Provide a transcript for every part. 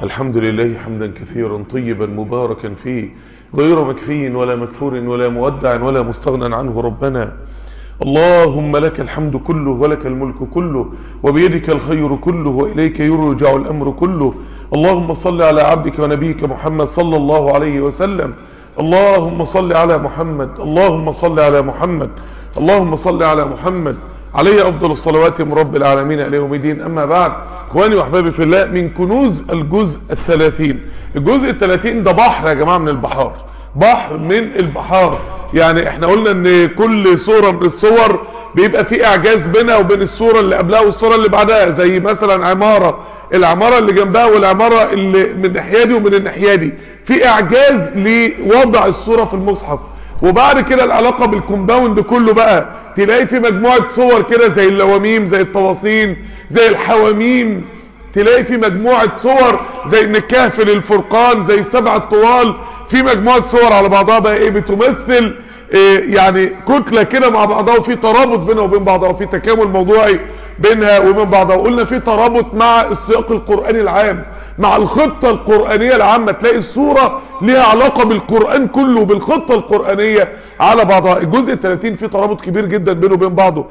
الحمد لله حمدا كثيرا طيبا مباركا فيه غير مكفي ولا مكفور ولا مودع ولا مستغنى عنه ربنا اللهم لك الحمد كله ولك الملك كله وبيدك الخير كله وإليك يرجع الأمر كله اللهم صل على عبدك ونبيك محمد صلى الله عليه وسلم اللهم صل على محمد اللهم صل على محمد اللهم صل على محمد عليه أفضل الصلوات من رب العالمين إلى يوم الدين أما بعد إخواني وأحبابي في الله من كنوز الجزء الثلاثين الجزء الثلاثين ده بحر يا جماعة من البحار بحر من البحار يعني احنا قلنا ان كل صورة من الصور بيبقى في اعجاز بينها وبين الصورة اللي قبلها والصورة اللي بعدها زي مثلا عمارة العمارة اللي جنبها والعمارة اللي من الناحية دي ومن الناحية دي في اعجاز لوضع الصورة في المصحف وبعد كده العلاقة بالكومباوند كله بقى تلاقي في مجموعة صور كده زي اللواميم زي الطواصين زي الحواميم تلاقي في مجموعة صور زي ان الكهف للفرقان زي السبع الطوال في مجموعة صور على بعضها بقى ايه بتمثل إيه يعني كتلة كده مع بعضها وفي ترابط بينها وبين بعضها وفي تكامل موضوعي بينها وبين بعضها وقلنا في ترابط مع السياق القرآني العام مع الخطة القرآنية العامة تلاقي الصورة ليها علاقة بالقرآن كله بالخطة القرآنية على بعضها الجزء الثلاثين فيه ترابط كبير جدا بينه وبين بعضه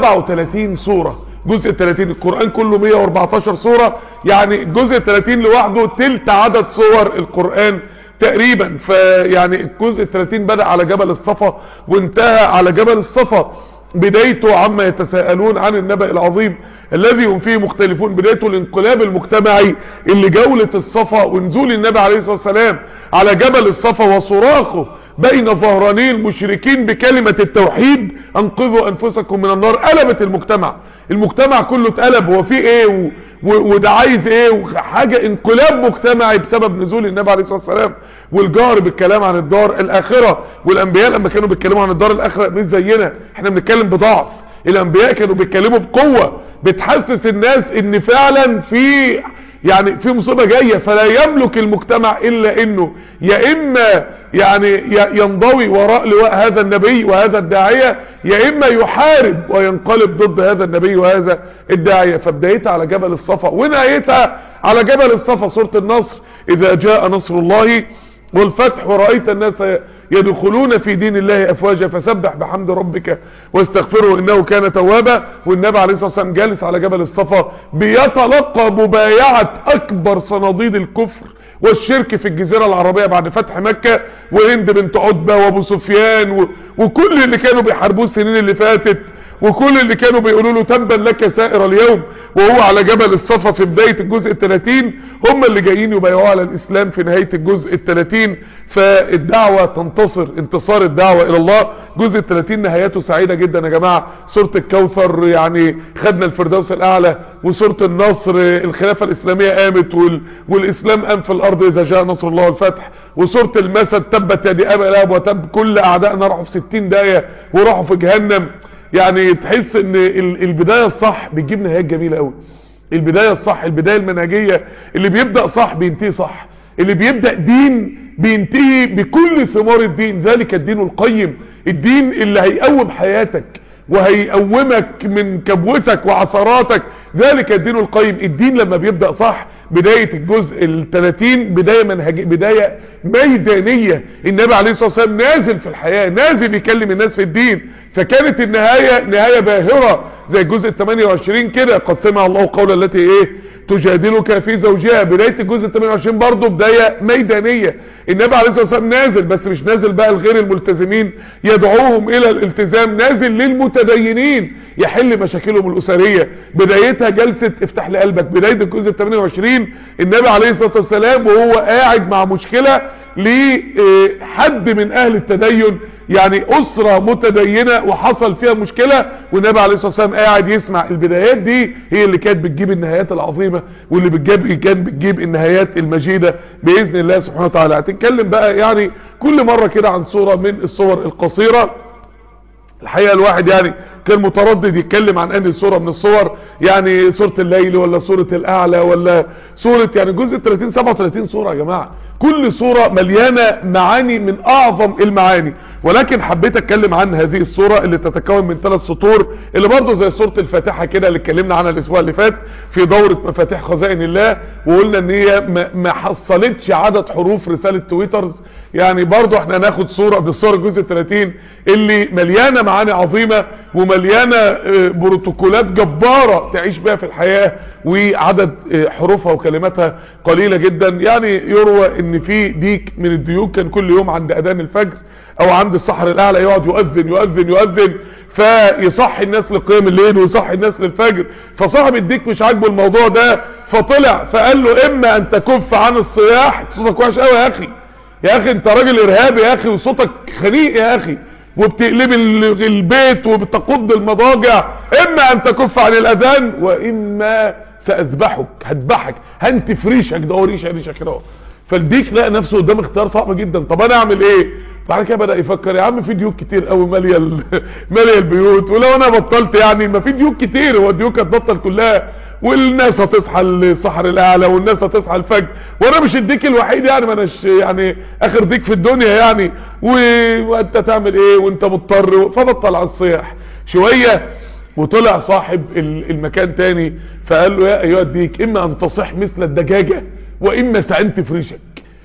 37 صورة جزء 30 القرآن كله 114 صورة يعني الجزء 30 لوحده تلت عدد صور القرآن تقريبا فيعني الجزء 30 بدأ على جبل الصفا وانتهى على جبل الصفا بدايته عما يتساءلون عن النبأ العظيم الذي هم فيه مختلفون بدايته الانقلاب المجتمعي اللي جولة الصفا ونزول النبي عليه الصلاة والسلام على جبل الصفا وصراخه بين ظهراني المشركين بكلمة التوحيد انقذوا انفسكم من النار قلبت المجتمع المجتمع كله اتقلب هو فيه ايه و... و... وده عايز ايه وحاجة انقلاب مجتمعي بسبب نزول النبي عليه الصلاة والسلام والجار بالكلام عن الدار الاخرة والانبياء لما كانوا بيتكلموا عن الدار الاخرة مش زينا احنا بنتكلم بضعف الانبياء كانوا بيتكلموا بقوة بتحسس الناس ان فعلا في يعني في مصيبة جاية فلا يملك المجتمع الا انه يا اما يعني ينضوي وراء لواء هذا النبي وهذا الداعية يا اما يحارب وينقلب ضد هذا النبي وهذا الداعية فبدايتها على جبل الصفا ونهايتها على جبل الصفا سورة النصر اذا جاء نصر الله والفتح ورأيت الناس يدخلون في دين الله افواجا فسبح بحمد ربك واستغفره انه كان توابا والنبي عليه الصلاة والسلام جالس على جبل الصفا بيتلقى مبايعة اكبر صناديد الكفر والشرك في الجزيرة العربية بعد فتح مكة وهند بنت عتبة وابو سفيان و... وكل اللي كانوا بيحاربوه السنين اللي فاتت وكل اللي كانوا بيقولوا له تبا لك سائر اليوم وهو على جبل الصفا في بداية الجزء الثلاثين هم اللي جايين يبايعوا على الاسلام في نهاية الجزء الثلاثين فالدعوة تنتصر انتصار الدعوة الى الله جزء الثلاثين نهايته سعيدة جدا يا جماعة سورة الكوثر يعني خدنا الفردوس الاعلى وسورة النصر الخلافة الاسلامية قامت وال... والاسلام قام في الارض اذا جاء نصر الله والفتح وسورة المسد تبت يدي ابا لهب وتب كل اعدائنا راحوا في 60 داية وراحوا في جهنم يعني تحس ان البداية الصح بتجيب نهايات جميلة قوي البداية الصح البداية المنهجية اللي بيبدأ صح بينتهي صح اللي بيبدأ دين بينتهي بكل ثمار الدين ذلك الدين القيم الدين اللي هيقوم حياتك وهيقومك من كبوتك وعثراتك ذلك الدين القيم الدين لما بيبدأ صح بداية الجزء الثلاثين بداية منهجية بداية ميدانية النبي عليه الصلاة والسلام نازل في الحياة نازل يكلم الناس في الدين فكانت النهاية نهاية باهرة زي الجزء ال 28 كده قد سمع الله قول التي ايه تجادلك في زوجها بداية الجزء ال 28 برضه بداية ميدانية النبي عليه الصلاة والسلام نازل بس مش نازل بقى لغير الملتزمين يدعوهم الى الالتزام نازل للمتدينين يحل مشاكلهم الاسرية بدايتها جلسة افتح لي قلبك بداية الجزء ال 28 النبي عليه الصلاة والسلام وهو قاعد مع مشكلة لحد من اهل التدين يعني اسرة متدينة وحصل فيها مشكلة والنبي عليه الصلاة والسلام قاعد يسمع البدايات دي هي اللي كانت بتجيب النهايات العظيمة واللي بتجيب كانت بتجيب النهايات المجيدة بإذن الله سبحانه وتعالى هتتكلم بقى يعني كل مرة كده عن صورة من الصور القصيرة الحقيقة الواحد يعني كان متردد يتكلم عن انهي صورة من الصور يعني صورة الليل ولا صورة الاعلى ولا صورة يعني جزء 30 37 صورة يا جماعة كل صورة مليانة معاني من اعظم المعاني ولكن حبيت اتكلم عن هذه الصورة اللي تتكون من ثلاث سطور اللي برضه زي صورة الفاتحة كده اللي اتكلمنا عنها الاسبوع اللي فات في دورة مفاتيح خزائن الله وقلنا ان هي ما حصلتش عدد حروف رسالة تويترز يعني برضه احنا هناخد صورة بالصورة الجزء 30 اللي مليانة معاني عظيمة ومليانة بروتوكولات جبارة تعيش بها في الحياة وعدد حروفها وكلماتها قليلة جدا يعني يروى ان في ديك من الديوك كان كل يوم عند اذان الفجر او عند الصحر الاعلى يقعد يؤذن يؤذن يؤذن فيصحي الناس لقيام الليل ويصحي الناس للفجر فصاحب الديك مش عاجبه الموضوع ده فطلع فقال له اما ان تكف عن الصياح صوتك وحش قوي يا اخي يا اخي انت راجل ارهابي يا اخي وصوتك خنيق يا اخي وبتقلب البيت وبتقض المضاجع اما ان تكف عن الاذان واما ساذبحك هذبحك هنتف ريشك ده ريشه ريشه كده فالديك لقى نفسه قدام اختيار صعب جدا طب انا اعمل ايه بعد كده بدا يفكر يا عم في ديوك كتير قوي ماليه ماليه البيوت ولو انا بطلت يعني ما في ديوك كتير هو الديوك هتبطل كلها والناس هتصحى السحر الاعلى والناس هتصحى الفجر وانا مش الديك الوحيد يعني ما اناش يعني اخر ديك في الدنيا يعني و... وانت تعمل ايه وانت مضطر فبطل على الصياح شويه وطلع صاحب المكان تاني فقال له يا ايها الديك اما ان تصح مثل الدجاجه واما سعنت في ريشك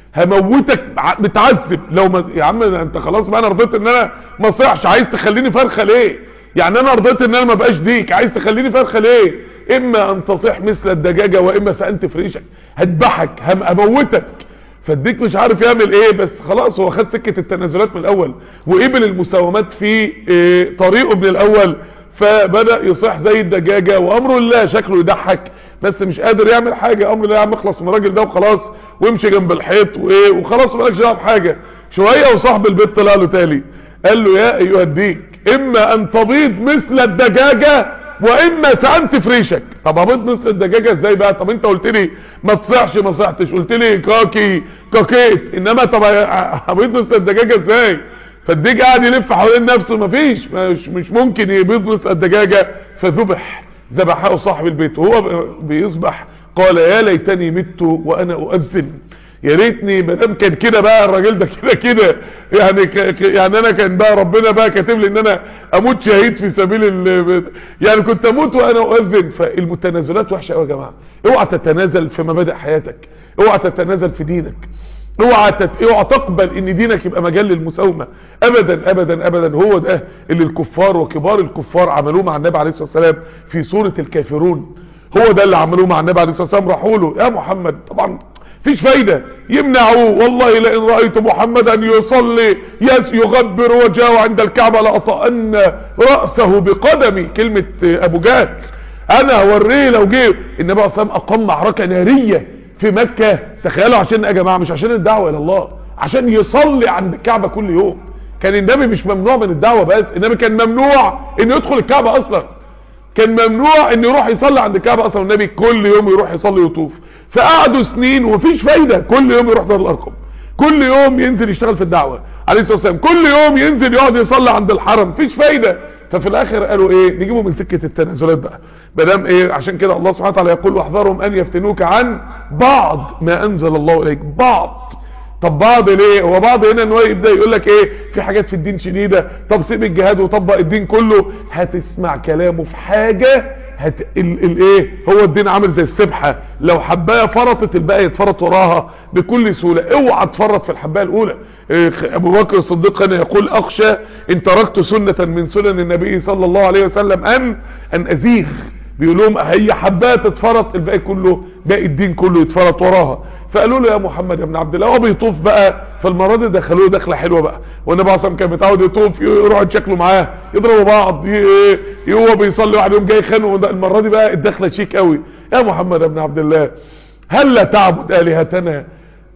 هموتك متعذب لو ما يا عم انت خلاص بقى انا رضيت ان انا ما اصيحش عايز تخليني فرخه ليه يعني انا رضيت ان انا ما بقاش ديك عايز تخليني فرخه ليه اما ان تصيح مثل الدجاجه واما سعنت في ريشك هذبحك هموتك فالديك مش عارف يعمل ايه بس خلاص هو خد سكه التنازلات من الاول وقبل المساومات في إيه طريقه من الاول فبدأ يصيح زي الدجاجة وامره الله شكله يضحك بس مش قادر يعمل حاجة امر الله يا عم اخلص من الراجل ده وخلاص وامشي جنب الحيط وايه وخلاص مالكش دعوه بحاجة شوية وصاحب البيت طلع له تالي قال له يا ايها الديك اما ان تبيض مثل الدجاجة واما سعنت في ريشك طب ابيض مثل الدجاجة ازاي بقى طب انت قلت لي ما تصيحش ما صحتش قلت لي كاكي كاكيت انما طب ابيض مثل الدجاجة ازاي فالديك قاعد يلف حوالين نفسه مفيش مش, مش ممكن يبيض مثل الدجاجة فذبح ذبحه صاحب البيت وهو بيصبح قال يا ليتني مت وانا اؤذن يا ريتني ما دام كان كده بقى الراجل ده كده كده يعني ك... يعني انا كان بقى ربنا بقى كاتب لي ان انا اموت شهيد في سبيل ال... يعني كنت اموت وانا اؤذن فالمتنازلات وحشه قوي يا جماعه اوعى تتنازل في مبادئ حياتك اوعى تتنازل في دينك اوعى تت... اوعى تقبل ان دينك يبقى مجال للمساومه ابدا ابدا ابدا هو ده اللي الكفار وكبار الكفار عملوه مع النبي عليه الصلاه والسلام في سوره الكافرون هو ده اللي عملوه مع النبي عليه الصلاه والسلام راحوا له يا محمد طبعا فيش فايدة يمنعوه والله لئن رأيت محمدا يصلي يس يغبر وجهه عند الكعبة لأطأن رأسه بقدمي كلمة ابو جهل انا هوريه لو جه النبي عليه الصلاه اقام معركة نارية في مكة تخيلوا عشان يا جماعة مش عشان الدعوة الى الله عشان يصلي عند الكعبة كل يوم كان النبي مش ممنوع من الدعوة بس النبي كان ممنوع انه يدخل الكعبة اصلا كان ممنوع انه يروح يصلي عند الكعبة اصلا النبي كل يوم يروح يصلي ويطوف فقعدوا سنين ومفيش فايدة كل يوم يروح دار الارقم كل يوم ينزل يشتغل في الدعوة عليه الصلاة والسلام كل يوم ينزل يقعد يصلي عند الحرم مفيش فايدة ففي الاخر قالوا ايه نجيبه من سكة التنازلات بقى مدام ايه عشان كده الله سبحانه وتعالى يقول واحذرهم ان يفتنوك عن بعض ما انزل الله اليك بعض طب بعض ليه هو بعض هنا ان هو يبدا يقول لك ايه في حاجات في الدين شديده طب سيب الجهاد وطبق الدين كله هتسمع كلامه في حاجه هت... ال... ال... ايه هو الدين عامل زي السبحه لو حبايه فرطت الباقي يتفرط وراها بكل سهوله اوعى تفرط في الحبايه الاولى إيه ابو بكر الصديق كان يقول اخشى ان تركت سنه من سنن النبي صلى الله عليه وسلم ان ان ازيغ بيقول لهم هي حبايه تتفرط الباقي كله باقي الدين كله يتفرط وراها فقالوا له يا محمد يا ابن عبد الله هو بيطوف بقى فالمره دي دخلوه دخله حلوه بقى والنبي عليه الصلاه كان متعود يطوف يروح يتشكلوا معاه يضربوا بعض هو بيصلي واحد يوم جاي يخانقوا المره دي بقى الدخله شيك قوي يا محمد يا ابن عبد الله هل لا تعبد الهتنا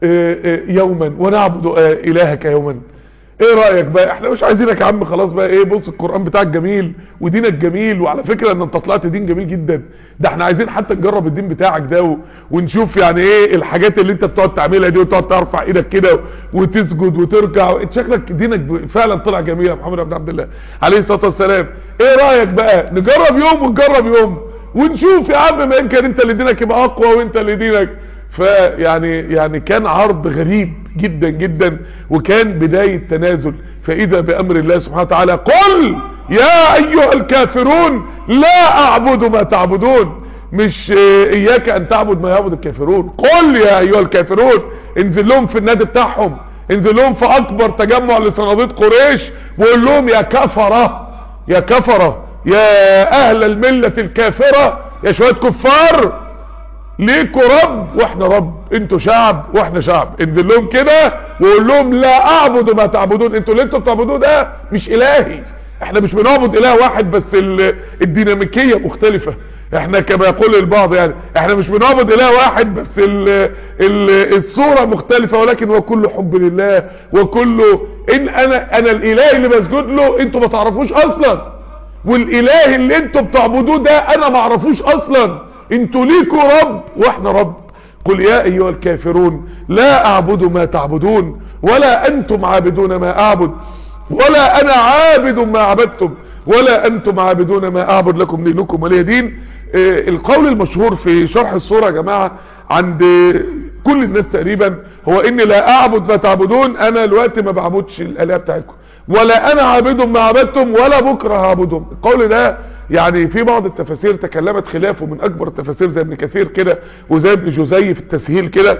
يوما ونعبد الهك يوما ايه رأيك بقى احنا مش عايزينك يا عم خلاص بقى ايه بص القرآن بتاعك جميل ودينك جميل وعلى فكرة ان انت طلعت دين جميل جدا ده احنا عايزين حتى نجرب الدين بتاعك ده و... ونشوف يعني ايه الحاجات اللي انت بتقعد تعملها دي وتقعد ترفع ايدك كده وتسجد وتركع شكلك دينك فعلا طلع جميل يا محمد بن عبد الله عليه الصلاة والسلام ايه رأيك بقى نجرب يوم ونجرب يوم ونشوف يا عم ما يمكن انت اللي دينك يبقى اقوى وانت اللي دينك فيعني يعني كان عرض غريب جدا جدا وكان بداية تنازل فاذا بامر الله سبحانه وتعالى قل يا ايها الكافرون لا اعبد ما تعبدون مش اياك ان تعبد ما يعبد الكافرون قل يا ايها الكافرون انزل لهم في النادي بتاعهم انزل لهم في اكبر تجمع لصناديق قريش وقول لهم يا كفرة يا كفرة يا اهل الملة الكافرة يا شوية كفار ليكوا رب واحنا رب انتوا شعب واحنا شعب انزل لهم كده وقول لهم لا اعبد ما تعبدون انتوا اللي انتوا بتعبدوه ده مش الهي احنا مش بنعبد اله واحد بس الديناميكية مختلفة احنا كما يقول البعض يعني احنا مش بنعبد اله واحد بس ال ال الصورة مختلفة ولكن وكل حب لله وكله ان انا انا الاله اللي بسجد له انتوا ما تعرفوش اصلا والاله اللي انتوا بتعبدوه ده انا ما اعرفوش اصلا انتوا ليكوا رب واحنا رب قل يا ايها الكافرون لا اعبد ما تعبدون ولا انتم عابدون ما اعبد ولا انا عابد ما عبدتم ولا انتم عابدون ما اعبد لكم دينكم ولي دين آه القول المشهور في شرح الصورة يا جماعة عند كل الناس تقريبا هو اني لا اعبد ما تعبدون انا الوقت ما بعبدش الالهه بتاعتكم ولا انا عابد ما عبدتم ولا بكره هعبدهم القول ده يعني في بعض التفاسير تكلمت خلافه من اكبر التفاسير زي ابن كثير كده وزي ابن جزي في التسهيل كده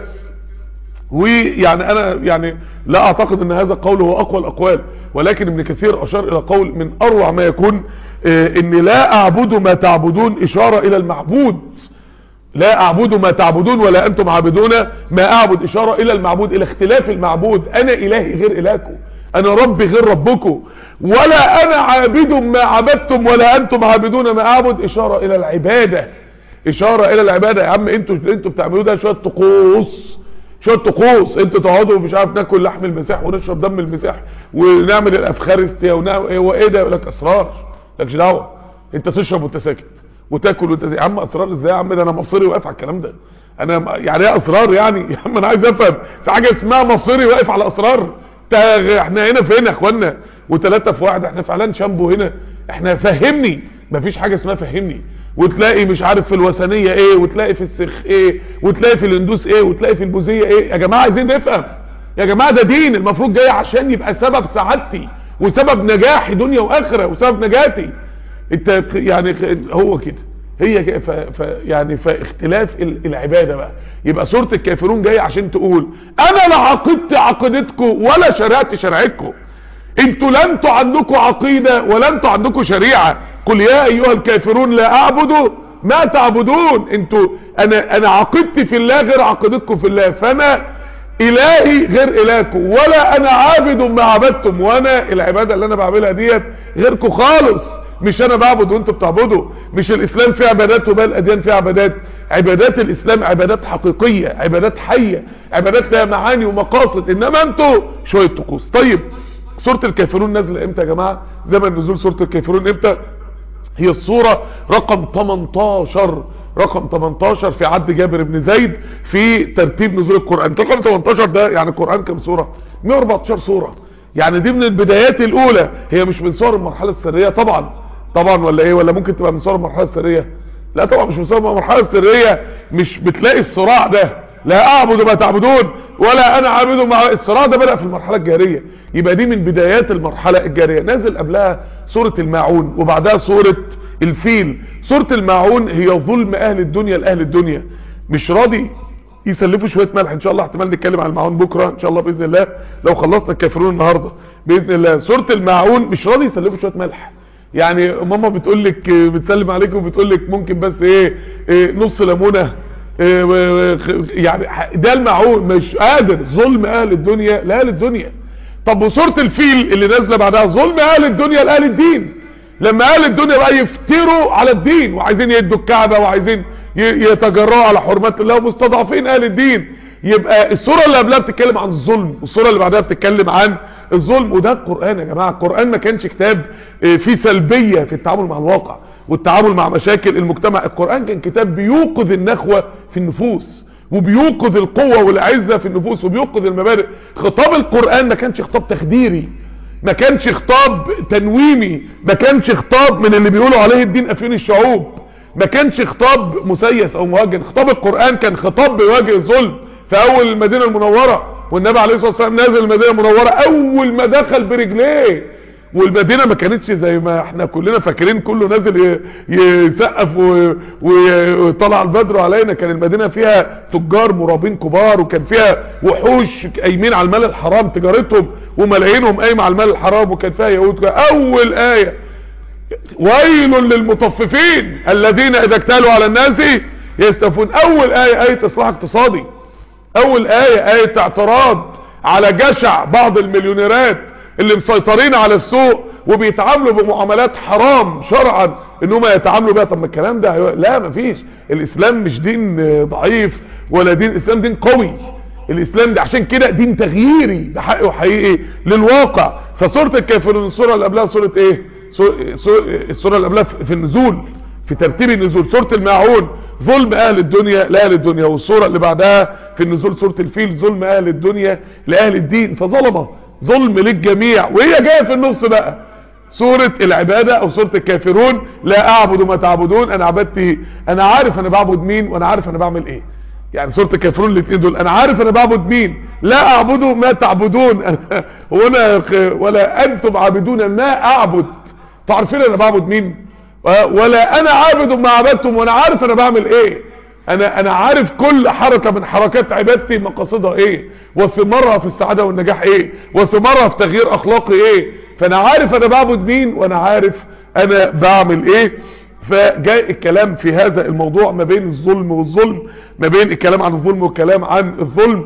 ويعني انا يعني لا اعتقد ان هذا القول هو اقوى الاقوال ولكن ابن كثير اشار الى قول من اروع ما يكون اه ان لا اعبد ما تعبدون اشارة الى المعبود لا اعبد ما تعبدون ولا انتم عابدون ما اعبد اشارة الى المعبود الى اختلاف المعبود انا الهي غير الهكم انا ربي غير ربكم ولا انا عابد ما عبدتم ولا انتم عابدون ما اعبد اشارة الى العبادة اشارة الى العبادة يا عم انتوا انتوا بتعملوا ده شوية طقوس شوية طقوس انتوا تقعدوا مش عارف ناكل لحم المسيح ونشرب دم المسيح ونعمل الافخارستيا ونعمل هو ايه ده يقول لك اسرار لكش دعوه انت تشرب وانت ساكت وتاكل وانت يا عم اسرار ازاي يا عم ده انا مصري واقف على الكلام ده انا يعني ايه اسرار يعني يا عم انا عايز افهم في حاجه اسمها مصري واقف على اسرار احنا هنا فين يا اخوانا وثلاثه في واحد احنا فعلا شامبو هنا احنا فهمني مفيش حاجه اسمها فهمني وتلاقي مش عارف في الوثنيه ايه وتلاقي في السخ ايه وتلاقي في الاندوس ايه وتلاقي في البوذيه ايه يا جماعه عايزين نفهم يا جماعه ده دين المفروض جاي عشان يبقى سبب سعادتي وسبب نجاحي دنيا واخره وسبب نجاتي انت يعني هو كده هي كده ف... ف... يعني فاختلاف العباده بقى يبقى سوره الكافرون جايه عشان تقول انا لا عقدت عقيدتكم ولا شريعتي شريعتكم انتوا لا انتوا عندكم عقيده ولا انتوا عندكم شريعه قل يا ايها الكافرون لا اعبد ما تعبدون انتوا انا انا عقيدتي في الله غير عقيدتكم في الله فانا الهي غير الهكم ولا انا عابد ما عبدتم وانا العباده اللي انا بعملها ديت غيركم خالص مش انا بعبد وانتوا بتعبدوا مش الاسلام فيه عبادات وباقي الاديان فيها عبادات عبادات الاسلام عبادات حقيقيه عبادات حيه عبادات لها معاني ومقاصد انما انتوا شويه طقوس طيب سوره الكافرون نازله امتى يا جماعه زمن نزول سوره الكافرون امتى هي الصورة رقم 18 رقم 18 في عد جابر بن زيد في ترتيب نزول القرآن رقم 18 ده يعني القرآن كم سورة 114 سورة يعني دي من البدايات الاولى هي مش من صور المرحلة السرية طبعا طبعا ولا ايه ولا ممكن تبقى من صور المرحلة السرية لا طبعا مش من صور المرحلة السرية مش بتلاقي الصراع ده لا اعبد ما تعبدون ولا انا عابد مع الصراع ده بدأ في المرحلة الجارية يبقى دي من بدايات المرحلة الجارية نازل قبلها سورة الماعون وبعدها سورة الفيل سورة الماعون هي ظلم اهل الدنيا لاهل الدنيا مش راضي يسلفوا شوية ملح ان شاء الله احتمال نتكلم عن الماعون بكرة ان شاء الله باذن الله لو خلصنا الكافرون النهاردة باذن الله سورة الماعون مش راضي يسلفوا شوية ملح يعني ماما بتقول لك بتسلم عليك وبتقول لك ممكن بس ايه, إيه نص ليمونه يعني ده المعون مش قادر ظلم اهل الدنيا لاهل الدنيا طب وسوره الفيل اللي نازله بعدها ظلم اهل الدنيا لاهل الدين لما اهل الدنيا بقى يفتروا على الدين وعايزين يدوا الكعبه وعايزين يتجرؤوا على حرمات الله ومستضعفين اهل الدين يبقى السوره اللي قبلها بتتكلم عن الظلم والسوره اللي بعدها بتتكلم عن الظلم وده القران يا جماعه القران ما كانش كتاب فيه سلبيه في التعامل مع الواقع والتعامل مع مشاكل المجتمع القرآن كان كتاب بيوقظ النخوة في النفوس وبيوقظ القوة والعزة في النفوس وبيوقظ المبادئ خطاب القرآن ما كانش خطاب تخديري ما كانش خطاب تنويمي ما كانش خطاب من اللي بيقولوا عليه الدين افيون الشعوب ما كانش خطاب مسيس او موجه خطاب القرآن كان خطاب بيواجه الظلم في اول المدينة المنورة والنبي عليه الصلاة والسلام نازل المدينة المنورة اول ما دخل برجليه والمدينة ما كانتش زي ما احنا كلنا فاكرين كله نازل يسقف وطلع البدر علينا كان المدينة فيها تجار مرابين كبار وكان فيها وحوش قايمين على المال الحرام تجارتهم وملايينهم قايمة على المال الحرام وكان فيها يهود اول آية ويل للمطففين الذين اذا اكتالوا على الناس يستفون اول آية آية اصلاح اقتصادي اول آية آية اعتراض على جشع بعض المليونيرات اللي مسيطرين على السوق وبيتعاملوا بمعاملات حرام شرعا انهم يتعاملوا بها طب ما الكلام ده لا مفيش الاسلام مش دين ضعيف ولا دين الاسلام دين قوي الاسلام ده عشان كده دين تغييري ده حقي وحقيقي للواقع فسوره الكافرون السوره اللي قبلها سوره ايه السوره اللي قبلها في النزول في ترتيب النزول سوره الماعون ظلم اهل الدنيا لاهل الدنيا والسوره اللي بعدها في النزول سوره الفيل ظلم اهل الدنيا لاهل الدين فظلمه ظلم للجميع وهي جايه في النص بقى سورة العبادة او سورة الكافرون لا اعبد ما تعبدون انا عبدت انا عارف انا بعبد مين وانا عارف انا بعمل ايه يعني سورة الكافرون الاثنين دول انا عارف انا بعبد مين لا اعبد ما تعبدون وانا ولا انتم عابدون ما اعبد تعرفين انا بعبد مين ولا انا عابد ما عبدتم وانا عارف انا بعمل ايه انا انا عارف كل حركة من حركات عبادتي مقاصدها ايه وثمارها في السعادة والنجاح ايه وثمارها في تغيير اخلاقي ايه فانا عارف انا بعبد مين وانا عارف انا بعمل ايه فجاء الكلام في هذا الموضوع ما بين الظلم والظلم ما بين الكلام عن الظلم والكلام عن الظلم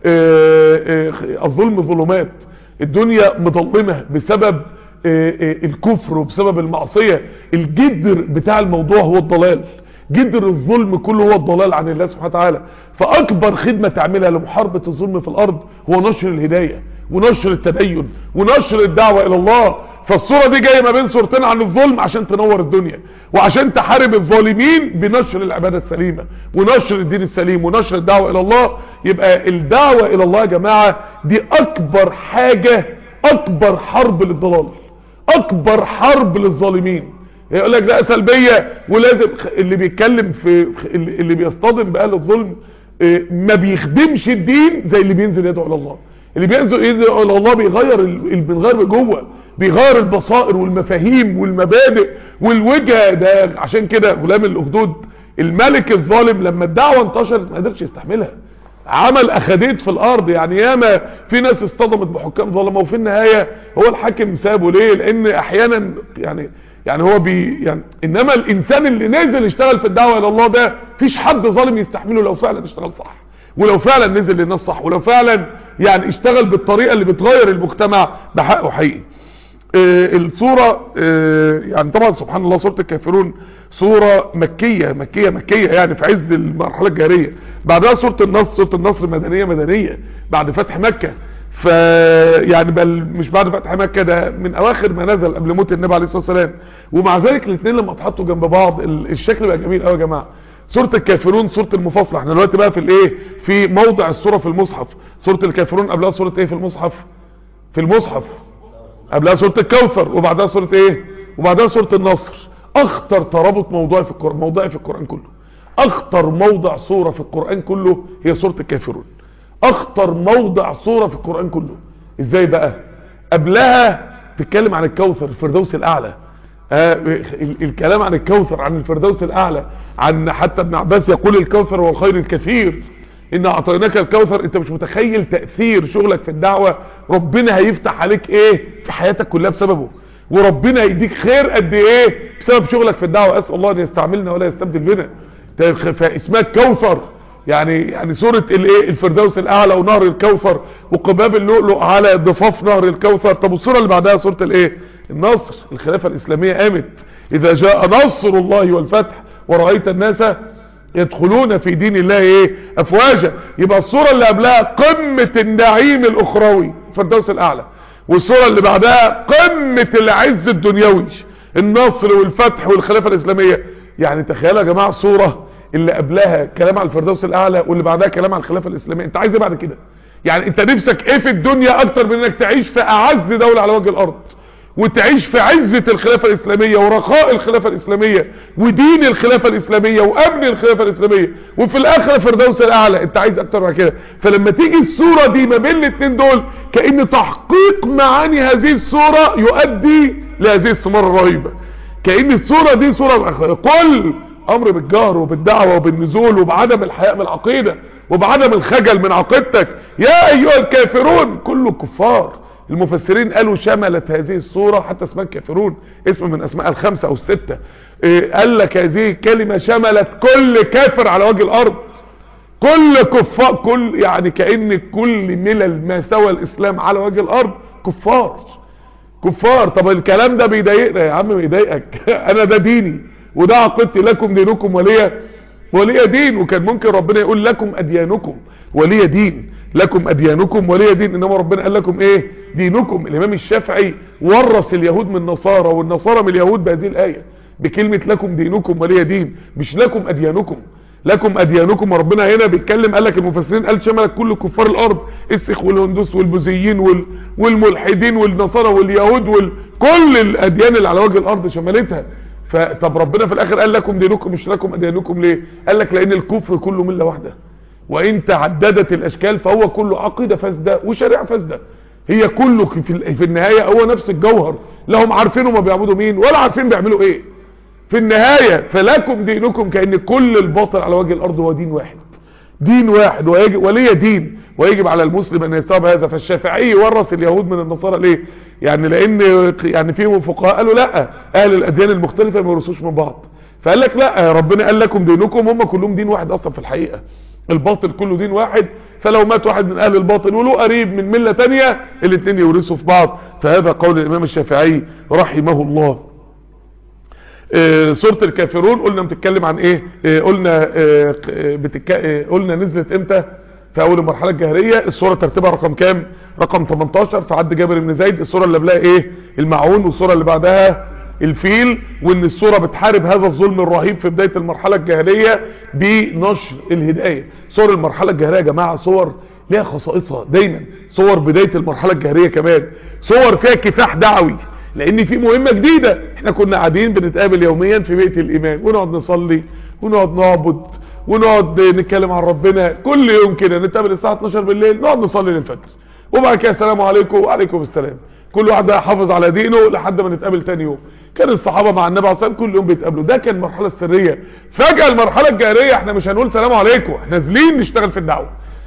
آآ آآ الظلم ظلمات الدنيا مظلمة بسبب آآ الكفر وبسبب المعصية الجدر بتاع الموضوع هو الضلال جدر الظلم كله هو الضلال عن الله سبحانه وتعالى فاكبر خدمة تعملها لمحاربة الظلم في الارض هو نشر الهداية ونشر التدين ونشر الدعوة الى الله فالصورة دي جاية ما بين صورتين عن الظلم عشان تنور الدنيا وعشان تحارب الظالمين بنشر العبادة السليمة ونشر الدين السليم ونشر الدعوة الى الله يبقى الدعوة الى الله يا جماعة دي اكبر حاجة اكبر حرب للضلال اكبر حرب للظالمين يقول لك ده سلبية ولازم اللي بيتكلم في اللي بيصطدم بأهل الظلم ما بيخدمش الدين زي اللي بينزل يدعو الى الله اللي بينزل يدعو الى الله بيغير بيغير جوه بيغير البصائر والمفاهيم والمبادئ والوجهه ده عشان كده غلام الاخدود الملك الظالم لما الدعوه انتشرت ما قدرش يستحملها عمل اخديت في الارض يعني ياما في ناس اصطدمت بحكام ظلمه وفي النهايه هو الحاكم سابه ليه لان احيانا يعني يعني هو بي يعني انما الانسان اللي نزل يشتغل في الدعوه الى الله ده فيش حد ظالم يستحمله لو فعلا اشتغل صح ولو فعلا نزل للناس صح ولو فعلا يعني اشتغل بالطريقه اللي بتغير المجتمع بحقه حقيقي آه الصورة آه يعني طبعا سبحان الله سورة الكافرون صورة مكية مكية مكية يعني في عز المرحلة الجارية بعدها سورة النصر سورة النصر مدنية مدنية بعد فتح مكة ف يعني بل مش بعد فتح مكة ده من اواخر ما نزل قبل موت النبي عليه الصلاة والسلام ومع ذلك الاثنين لما اتحطوا جنب بعض الشكل بقى جميل قوي يا جماعة سورة الكافرون سورة المفاصلة احنا دلوقتي بقى في الايه في موضع السورة في المصحف سورة الكافرون قبلها سورة ايه في المصحف في المصحف قبلها سورة الكوثر وبعدها سورة ايه وبعدها سورة النصر اخطر ترابط موضوعي في القرآن موضعي في القرآن كله اخطر موضع سورة في القرآن كله هي سورة الكافرون اخطر موضع سورة في القرآن كله ازاي بقى قبلها تتكلم عن الكوثر الفردوس الاعلى آه الكلام عن الكوثر عن الفردوس الاعلى عن حتى ابن عباس يقول الكوثر هو الخير الكثير ان اعطيناك الكوثر انت مش متخيل تأثير شغلك في الدعوة ربنا هيفتح عليك ايه في حياتك كلها بسببه وربنا هيديك خير قد ايه بسبب شغلك في الدعوة اسأل الله ان يستعملنا ولا يستبدل بنا فاسمها الكوثر يعني يعني سورة الايه الفردوس الاعلى ونهر الكوثر وقباب اللؤلؤ على ضفاف نهر الكوثر طب والسورة اللي بعدها سورة الايه النصر الخلافة الاسلامية قامت اذا جاء نصر الله والفتح ورأيت الناس يدخلون في دين الله ايه افواجا يبقى الصورة اللي قبلها قمة النعيم الاخروي الفردوس الاعلى والصورة اللي بعدها قمة العز الدنيوي النصر والفتح والخلافة الاسلامية يعني تخيلوا يا جماعة صورة اللي قبلها كلام عن الفردوس الاعلى واللي بعدها كلام عن الخلافة الاسلامية انت عايز ايه بعد كده يعني انت نفسك ايه في الدنيا اكتر من انك تعيش في اعز دولة على وجه الارض وتعيش في عزة الخلافة الإسلامية ورخاء الخلافة الإسلامية ودين الخلافة الإسلامية وأمن الخلافة الإسلامية وفي الآخرة فردوس الأعلى أنت عايز أكتر من كده فلما تيجي الصورة دي ما بين الاثنين دول كأن تحقيق معاني هذه الصورة يؤدي لهذه الثمار الرهيبة كأن الصورة دي صورة قل أمر بالجهر وبالدعوة وبالنزول وبعدم الحياء من العقيدة وبعدم الخجل من عقيدتك يا أيها الكافرون كله كفار المفسرين قالوا شملت هذه الصورة حتى اسمها الكافرون اسم من اسماء الخمسة او الستة إيه قال لك هذه الكلمة شملت كل كافر على وجه الارض كل كفار كل يعني كأن كل ملل ما سوى الاسلام على وجه الارض كفار كفار طب الكلام ده بيضايقنا يا عم بيضايقك انا ده ديني وده عقيدتي لكم دينكم ولي ولي دين وكان ممكن ربنا يقول لكم اديانكم ولي دين لكم اديانكم ولي دين انما ربنا قال لكم ايه دينكم الامام الشافعي ورث اليهود من النصارى والنصارى من اليهود بهذه الايه بكلمه لكم دينكم ولي دين مش لكم اديانكم لكم اديانكم وربنا هنا بيتكلم قال لك المفسرين قال شملت كل كفار الارض السيخ والهندوس والبوذيين وال والملحدين والنصارى واليهود وال كل الاديان اللي على وجه الارض شملتها فطب ربنا في الاخر قال لكم دينكم مش لكم اديانكم ليه قال لك لان الكفر كله مله واحده وان تعددت الاشكال فهو كله عقيده فاسده وشريعه فاسده هي كله في في النهايه هو نفس الجوهر لا هم عارفين هم بيعبدوا مين ولا عارفين بيعملوا ايه في النهايه فلكم دينكم كان كل الباطل على وجه الارض هو دين واحد دين واحد ويجب ولي دين ويجب على المسلم ان يستوعب هذا فالشافعي ورث اليهود من النصارى ليه يعني لان يعني فيهم فقهاء قالوا لا اهل الاديان المختلفه ما يورثوش من بعض فقال لك لا ربنا قال لكم دينكم هم كلهم دين واحد اصلا في الحقيقه الباطل كله دين واحد فلو مات واحد من اهل الباطل وله قريب من ملة تانية الاثنين يورثوا في بعض فهذا قول الامام الشافعي رحمه الله آه سورة الكافرون قلنا بتتكلم عن ايه آه قلنا آه بتك... قلنا نزلت امتى في اول المرحلة الجهرية السورة ترتيبها رقم كام رقم 18 في عد جابر بن زيد السورة اللي قبلها ايه المعون والسورة اللي بعدها الفيل وان السورة بتحارب هذا الظلم الرهيب في بداية المرحلة الجاهلية بنشر الهداية صور المرحلة الجاهلية يا جماعة صور ليها خصائصها دايما صور بداية المرحلة الجاهلية كمان صور فيها كفاح دعوي لان في مهمة جديدة احنا كنا قاعدين بنتقابل يوميا في بيت الايمان ونقعد نصلي ونقعد نعبد ونقعد نتكلم عن ربنا كل يوم كده نتقابل الساعة 12 بالليل نقعد نصلي للفجر وبعد كده السلام عليكم وعليكم السلام كل واحد يحافظ على دينه لحد ما نتقابل تاني يوم كان الصحابة مع النبي عليه الصلاة كل يوم بيتقابلوا ده كان المرحلة السرية فجأة المرحلة الجارية احنا مش هنقول سلام عليكم احنا نازلين نشتغل في الدعوة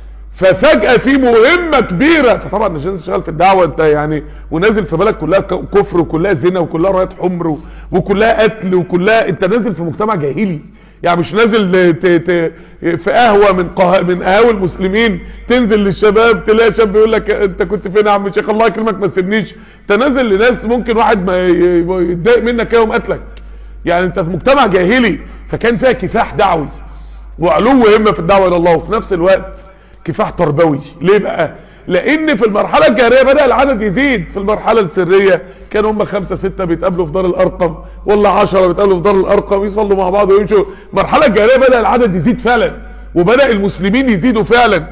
ففجأة في مهمة كبيرة فطبعا مش نشتغل في الدعوة انت يعني ونازل في بلد كلها كفر وكلها زنا وكلها رايات حمر وكلها قتل وكلها انت نازل في مجتمع جاهلي يعني مش نازل ت... ت... في قهوة من قه... من قهاوي المسلمين تنزل للشباب تلاقي شاب يقول لك انت كنت فين يا عم شيخ الله يكرمك ما تسيبنيش انت نازل لناس ممكن واحد ما يتضايق منك يوم قتلك يعني انت في مجتمع جاهلي فكان فيها كفاح دعوي وعلو همه في الدعوه الى الله وفي نفس الوقت كفاح تربوي ليه بقى لان في المرحلة الجارية بدأ العدد يزيد في المرحلة السرية كانوا هم خمسة ستة بيتقابلوا في دار الارقم ولا عشرة بيتقابلوا في دار الارقم يصلوا مع بعض ويمشوا المرحلة الجارية بدأ العدد يزيد فعلا وبدأ المسلمين يزيدوا فعلا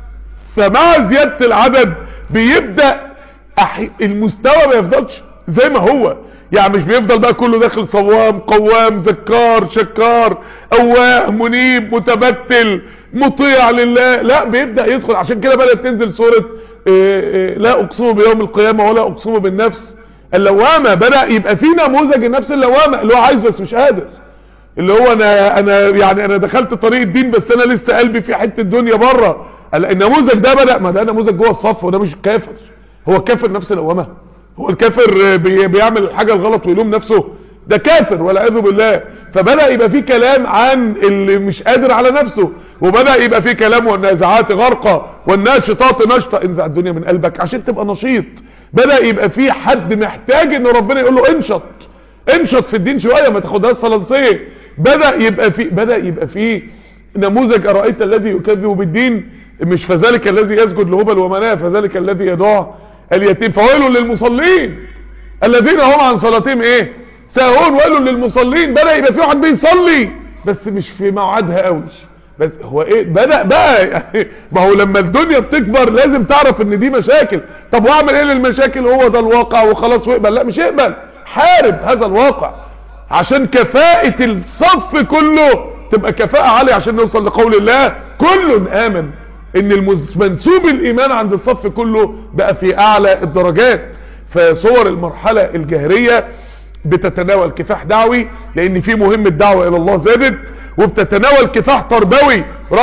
فمع زيادة العدد بيبدأ أحي... المستوى ما يفضلش زي ما هو يعني مش بيفضل بقى كله داخل صوام قوام ذكار شكار اواه منيب متبتل مطيع لله لا بيبدأ يدخل عشان كده بدأت تنزل سورة إيه إيه لا اقسم بيوم القيامة ولا اقسم بالنفس اللوامة بدأ يبقى في نموذج النفس اللوامة اللي هو عايز بس مش قادر اللي هو انا انا يعني انا دخلت طريق الدين بس انا لسه قلبي في حته الدنيا بره النموذج ده بدا ما ده نموذج جوه الصف وده مش كافر هو كافر نفس اللوامه هو الكافر بي بيعمل الحاجه الغلط ويلوم نفسه ده كافر والعياذ بالله فبدا يبقى في كلام عن اللي مش قادر على نفسه وبدا يبقى في كلام والنازعات غرقه والناشطات نشطه انزع الدنيا من قلبك عشان تبقى نشيط بدا يبقى في حد محتاج ان ربنا يقول له انشط انشط في الدين شويه ما تاخدهاش صلنسيه بدا يبقى في بدا يبقى في نموذج ارايت الذي يكذب بالدين مش فذلك الذي يسجد لهبل ومناه فذلك الذي يدعو اليتيم فويل للمصلين الذين هم عن صلاتهم ايه ساهون ويل للمصلين بدا يبقى في واحد بيصلي بس مش في موعدها قوي بس هو ايه بدأ بقى يعني ما هو لما الدنيا بتكبر لازم تعرف ان دي مشاكل طب واعمل ايه للمشاكل هو ده الواقع وخلاص واقبل لا مش اقبل حارب هذا الواقع عشان كفاءة الصف كله تبقى كفاءة عالية عشان نوصل لقول الله كل امن ان المنسوب الايمان عند الصف كله بقى في اعلى الدرجات فصور المرحلة الجهرية بتتناول كفاح دعوي لان في مهمة دعوة الى الله زادت وبتتناول كفاح تربوي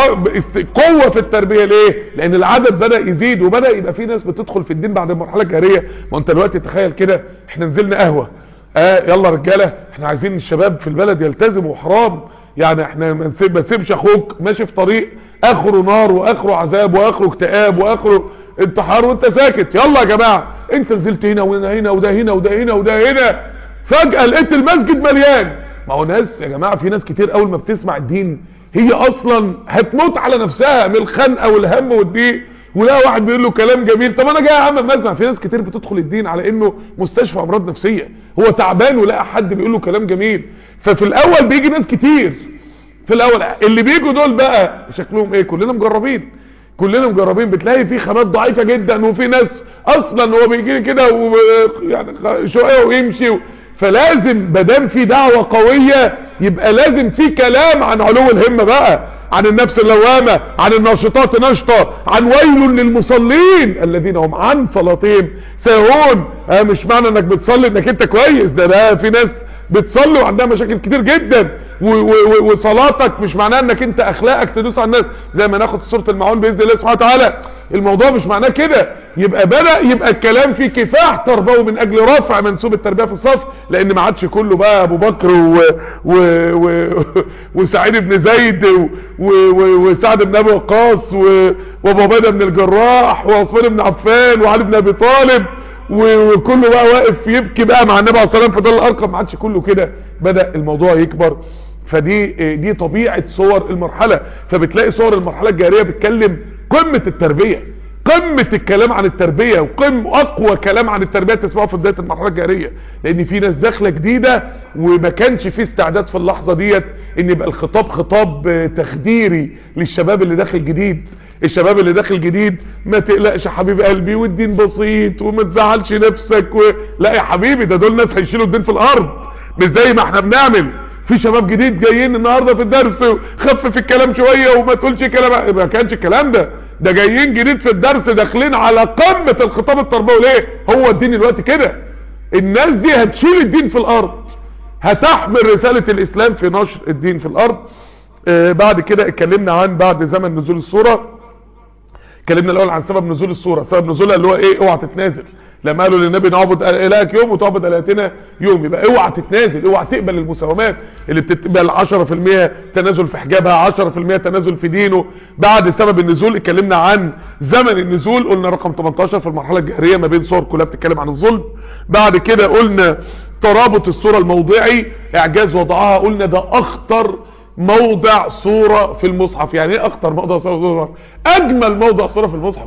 قوة في التربية ليه لان العدد بدأ يزيد وبدأ يبقى في ناس بتدخل في الدين بعد المرحلة الجهرية ما انت دلوقتي تخيل كده احنا نزلنا قهوة اه يلا رجالة احنا عايزين الشباب في البلد يلتزموا حرام يعني احنا ما نسيبش اخوك ماشي في طريق اخره نار واخره عذاب واخره اكتئاب واخره انتحار وانت ساكت يلا يا جماعة انت نزلت هنا وهنا هنا وده هنا وده هنا وده هنا فجأة لقيت المسجد مليان ما هو ناس يا جماعة في ناس كتير اول ما بتسمع الدين هي اصلا هتموت على نفسها من الخنقة والهم والضيق ولا واحد بيقول له كلام جميل طب انا جاي يا عم ما اسمع في ناس كتير بتدخل الدين على انه مستشفى امراض نفسية هو تعبان ولقى حد بيقول له كلام جميل ففي الاول بيجي ناس كتير في الاول اللي بيجوا دول بقى شكلهم ايه كلنا مجربين كلنا مجربين بتلاقي في خامات ضعيفة جدا وفي ناس اصلا هو بيجي كده يعني شوية ويمشي و... فلازم بدام في دعوة قوية يبقى لازم في كلام عن علو الهمة بقى عن النفس اللوامة عن الناشطات نشطة عن ويل للمصلين الذين هم عن صلاتهم ساهون اه مش معنى انك بتصلي انك انت كويس ده ده في ناس بتصلي وعندها مشاكل كتير جدا وصلاتك مش معناها انك انت اخلاقك تدوس على الناس زي ما ناخد سوره المعون باذن الله سبحانه وتعالى الموضوع مش معناه كده يبقى بدأ يبقى الكلام فيه كفاح تربوي من اجل رفع منسوب التربية في الصف لان ما عادش كله بقى ابو بكر و... و... و... وسعيد بن زيد و... و... وسعد بن ابي وقاص و... وابو عبيده بن الجراح وعثمان بن عفان وعلي بن ابي طالب وكله بقى واقف يبكي بقى مع النبي عليه الصلاه والسلام في دار الارقم ما عادش كله كده بدأ الموضوع يكبر فدي دي طبيعة صور المرحلة فبتلاقي صور المرحلة الجارية بتكلم قمة التربية قمة الكلام عن التربية وقم اقوى كلام عن التربية تسمعه في بداية المرحلة الجارية لان في ناس داخلة جديدة وما كانش في استعداد في اللحظة ديت ان يبقى الخطاب خطاب تخديري للشباب اللي داخل جديد الشباب اللي داخل جديد ما تقلقش يا حبيب قلبي والدين بسيط وما تزعلش نفسك و... لا يا حبيبي ده دول ناس هيشيلوا الدين في الارض مش زي ما احنا بنعمل في شباب جديد جايين النهاردة في الدرس خفف الكلام شوية وما تقولش كلام ما كانش الكلام ده ده جايين جديد في الدرس داخلين على قمة الخطاب التربوي ليه هو الدين الوقت كده الناس دي هتشيل الدين في الارض هتحمل رسالة الاسلام في نشر الدين في الارض آه بعد كده اتكلمنا عن بعد زمن نزول السورة اتكلمنا الاول عن سبب نزول السورة سبب نزولها اللي هو ايه اوعى تتنازل لما قالوا للنبي نعبد الهك يوم وتعبد الهتنا يوم يبقى اوعى تتنازل اوعى تقبل المساومات اللي بتقبل 10% تنازل في حجابها 10% تنازل في دينه بعد سبب النزول اتكلمنا عن زمن النزول قلنا رقم 18 في المرحله الجهريه ما بين صور كلها بتتكلم عن الظلم بعد كده قلنا ترابط الصوره الموضعي اعجاز وضعها قلنا ده اخطر موضع صوره في المصحف يعني ايه اخطر موضع صوره في المصحف اجمل موضع صوره في المصحف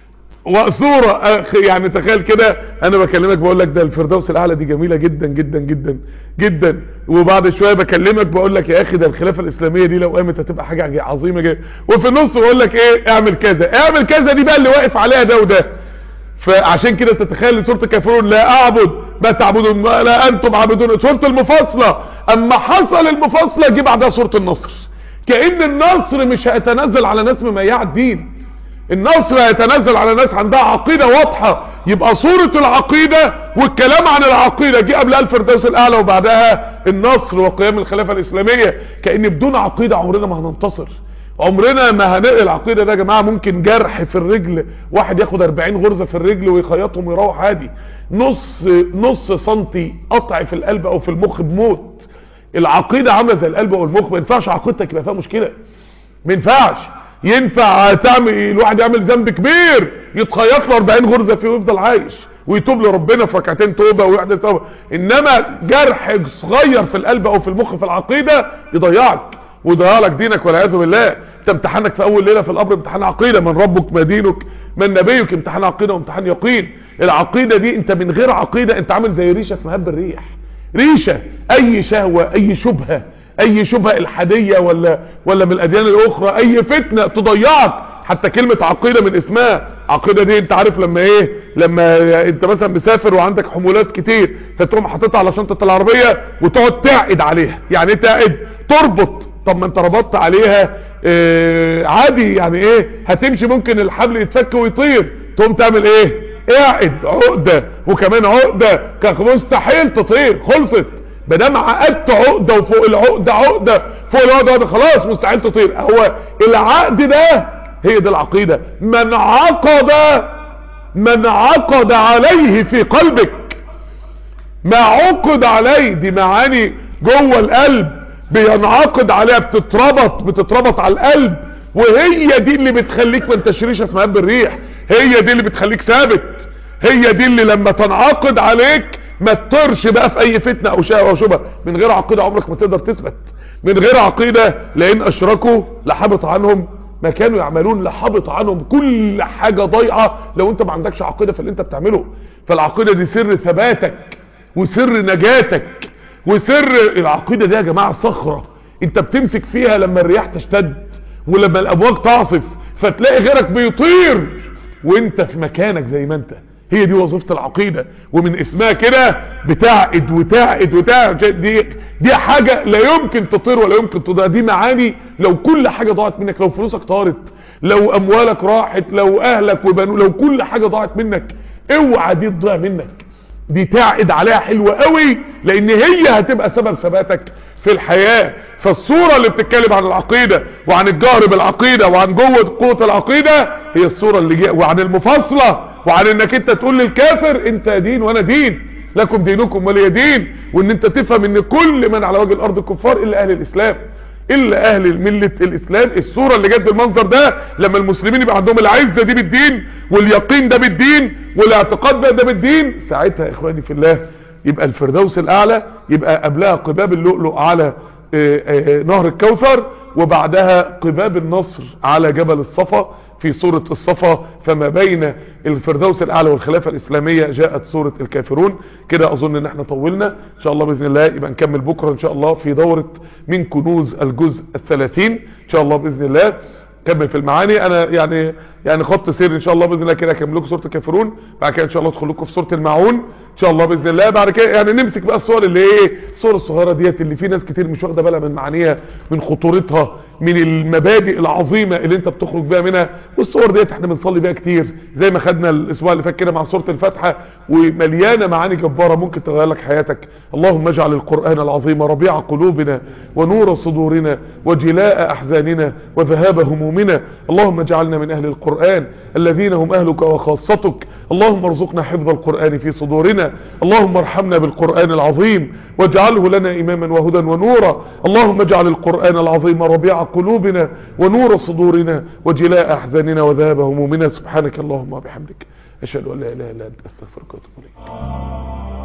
وصورة يعني تخيل كده انا بكلمك بقول لك ده الفردوس الاعلى دي جميلة جدا جدا جدا جدا وبعد شوية بكلمك بقول لك يا اخي ده الخلافة الاسلامية دي لو قامت هتبقى حاجة عظيمة جدا وفي النص بقول لك ايه اعمل كذا اعمل كذا دي بقى اللي واقف عليها ده وده فعشان كده تتخيل سورة الكافرون لا اعبد ما تعبدون لا انتم عابدون سورة المفاصلة اما حصل المفاصلة جه بعدها سورة النصر كأن النصر مش هيتنزل على ناس مميعة الدين النصر هيتنزل على ناس عندها عقيدة واضحة يبقى صورة العقيدة والكلام عن العقيدة جه قبل الفردوس الاعلى وبعدها النصر وقيام الخلافة الاسلامية كأن بدون عقيدة عمرنا ما هننتصر عمرنا ما هنقل العقيدة ده يا جماعة ممكن جرح في الرجل واحد ياخد 40 غرزة في الرجل ويخيطهم ويروح عادي نص نص سنتي قطع في القلب او في المخ بموت العقيدة عاملة زي القلب او المخ ما ينفعش عقيدتك يبقى فيها مشكلة ما ينفعش ينفع تعمل الواحد يعمل ذنب كبير يتخيط له 40 غرزه فيه ويفضل عايش ويتوب لربنا في ركعتين توبه ويحدث توبه انما جرح صغير في القلب او في المخ في العقيده يضيعك ويضيع لك دينك والعياذ بالله انت امتحانك في اول ليله في القبر امتحان عقيده من ربك ما دينك من نبيك امتحان عقيده وامتحان يقين العقيده دي انت من غير عقيده انت عامل زي ريشه في مهب الريح ريشه اي شهوه اي شبهه اي شبهة الحادية ولا ولا من الاديان الاخرى اي فتنة تضيعك حتى كلمة عقيدة من اسمها عقيدة دي انت عارف لما ايه لما انت مثلا مسافر وعندك حمولات كتير فتقوم حاططها على شنطة العربية وتقعد تعقد عليها يعني ايه تعقد تربط طب ما انت ربطت عليها اه عادي يعني ايه هتمشي ممكن الحبل يتفك ويطير تقوم تعمل ايه اعقد عقدة وكمان عقدة كان مستحيل تطير خلصت بدام عقدت عقدة وفوق العقدة عقدة فوق العقدة عقدة خلاص مستحيل تطير هو العقد ده هي دي العقيدة من عقد من عقد عليه في قلبك ما عقد عليه دي معاني جوه القلب بينعقد عليها بتتربط بتتربط على القلب وهي دي اللي بتخليك ما انتشريش في مهب الريح هي دي اللي بتخليك ثابت هي دي اللي لما تنعقد عليك ما تطرش بقى في اي فتنة او شيء او شبه من غير عقيدة عمرك ما تقدر تثبت من غير عقيدة لان اشركوا لحبط عنهم ما كانوا يعملون لحبط عنهم كل حاجة ضيعة لو انت ما عندكش عقيدة في اللي انت بتعمله فالعقيدة دي سر ثباتك وسر نجاتك وسر العقيدة دي يا جماعة صخرة انت بتمسك فيها لما الرياح تشتد ولما الابواج تعصف فتلاقي غيرك بيطير وانت في مكانك زي ما انت هي دي وظيفة العقيدة ومن اسمها كده بتعقد وتعقد وتعقد دي, دي حاجة لا يمكن تطير ولا يمكن تضيع دي معاني لو كل حاجة ضاعت منك لو فلوسك طارت لو اموالك راحت لو اهلك وبنو لو كل حاجة ضاعت منك اوعى دي تضيع منك دي تعقد عليها حلوة قوي لان هي هتبقى سبب ثباتك في الحياة فالصورة اللي بتتكلم عن العقيدة وعن الجهر بالعقيدة وعن جوة قوة العقيدة هي الصورة اللي جاء وعن المفاصلة وعن انك انت تقول للكافر انت دين وانا دين لكم دينكم ولي دين وان انت تفهم ان كل من على وجه الارض كفار الا اهل الاسلام الا اهل ملة الاسلام الصورة اللي جت بالمنظر ده لما المسلمين يبقى عندهم العزة دي بالدين واليقين ده بالدين والاعتقاد ده, ده بالدين ساعتها يا اخواني في الله يبقى الفردوس الاعلى يبقى قبلها قباب اللؤلؤ على آآ آآ نهر الكوثر وبعدها قباب النصر على جبل الصفا في سورة الصفا فما بين الفردوس الاعلى والخلافة الاسلامية جاءت سورة الكافرون كده اظن ان احنا طولنا ان شاء الله باذن الله يبقى نكمل بكرة ان شاء الله في دورة من كنوز الجزء الثلاثين ان شاء الله باذن الله كمل في المعاني انا يعني يعني خط سير ان شاء الله باذن الله كده اكمل لكم سوره الكافرون بعد كده ان شاء الله ادخل لكم في سوره الماعون ان شاء الله باذن الله بعد كده يعني نمسك بقى الصور اللي ايه الصور الصغيره ديت اللي في ناس كتير مش واخده بالها من معانيها من خطورتها من المبادئ العظيمه اللي انت بتخرج بيها منها والصور ديت احنا بنصلي بيها كتير زي ما خدنا الاسبوع اللي فات كده مع سوره الفاتحه ومليانه معاني جباره ممكن تغير لك حياتك اللهم اجعل القران العظيم ربيع قلوبنا ونور صدورنا وجلاء احزاننا وذهاب همومنا اللهم اجعلنا من اهل القران الذين هم اهلك وخاصتك اللهم ارزقنا حفظ القران في صدورنا اللهم ارحمنا بالقران العظيم واجعله لنا اماما وهدى ونورا اللهم اجعل القران العظيم ربيع قلوبنا ونور صدورنا وجلاء احزاننا وذهاب همومنا سبحانك اللهم وبحمدك اشهد ان لا اله الا انت استغفرك واتوب اليك